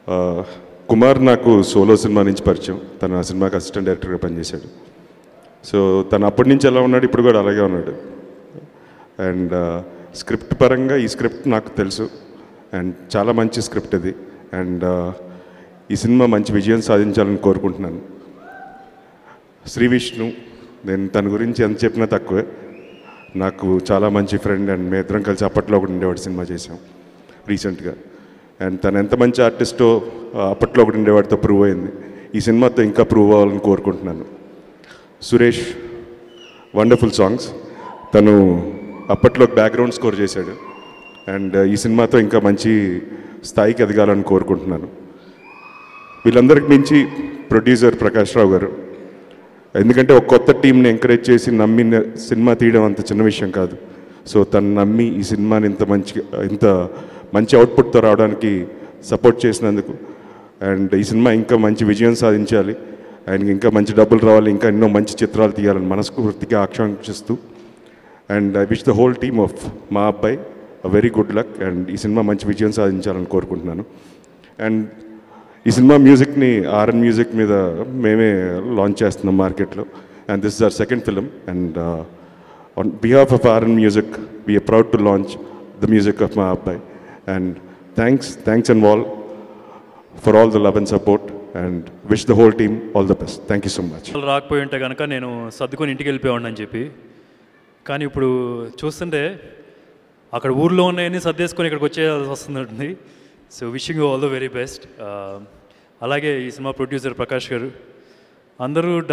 ఆ, కుమార్ నాకు solo cinema నుంచి పరిచయం తను ఆ సినిమాకి అసిస్టెంట్ డైరెక్టర్గా పనిచేశాడు సో తను అప్పటి నుంచి ఎలా ఉన్నాడు ఇప్పుడు కూడా అలాగే ఉన్నాడు అండ్ స్క్రిప్ట్ పరంగా ఈ స్క్రిప్ట్ నాకు తెలుసు అండ్ చాలా మంచి స్క్రిప్ట్ ఇది అండ్ ఈ సినిమా మంచి విజయం సాధించాలని కోరుకుంటున్నాను శ్రీ విష్ణు నేను తన గురించి ఎంత చెప్పినా తక్కువే నాకు చాలా మంచి ఫ్రెండ్ అండ్ మేము ఇద్దరం కలిసి అప్పట్లో ఒకటి ఉండేవాడు సినిమా చేసాం రీసెంట్గా అండ్ తను ఎంత మంచి ఆర్టిస్టో ఆ, అప్పట్లో ఒకటి ఉండేవాడితో ప్రూవ్ అయింది ఈ సినిమాతో ఇంకా ప్రూవ్ అవ్వాలని కోరుకుంటున్నాను సురేష్ వండర్ఫుల్ సాంగ్స్ తను అప్పట్లో బ్యాక్గ్రౌండ్ స్కోర్ చేశాడు అండ్ ఈ సినిమాతో ఇంకా మంచి స్థాయికి ఎదగాలని కోరుకుంటున్నాను వీళ్ళందరికి మించి ప్రొడ్యూసర్ ప్రకాష్ రావు గారు ఎందుకంటే ఒక కొత్త టీంని ఎంకరేజ్ చేసి నమ్మి సినిమా తీయడం అంత చిన్న విషయం కాదు సో తను నమ్మి ఈ సినిమాని ఇంత మంచి ఇంత మంచి అవుట్పుట్తో రావడానికి సపోర్ట్ చేసినందుకు అండ్ ఈ సినిమా ఇంకా మంచి విజయం సాధించాలి ఆయనకి ఇంకా మంచి డబ్బులు రావాలి ఇంకా ఎన్నో మంచి చిత్రాలు తీయాలని మనస్ఫూర్తిగా ఆకాంక్షిస్తూ and I wish the whole team of మా అబ్బాయి వెరీ గుడ్ లక్ అండ్ ఈ సినిమా మంచి విజయం సాధించాలని కోరుకుంటున్నాను అండ్ ఈ సినిమా మ్యూజిక్ని ఆర్ఎన్ మ్యూజిక్ మీద మేమే లాంచ్ చేస్తున్నాం మార్కెట్లో and this is our second film and on behalf of RN music we are proud to launch the music of మా అబ్బాయి and thanks thanks and all for all the love and support and wish the whole team all the best thank you so much అసలు రాకపోయి ఉంటే కనుక నేను సర్దుకొని ఇంటికి వెళ్ళిపోయాను అని చెప్పి కానీ ఇప్పుడు చూస్తుంటే అక్కడ ఊర్లో ఉన్నాయని సర్దేసుకొని ఇక్కడికి వచ్చేయాల్సి వస్తుంది so wishing all the very best అలాగే ఈ సినిమా ప్రొడ్యూసర్ ప్రకాష్ గారు అందరూ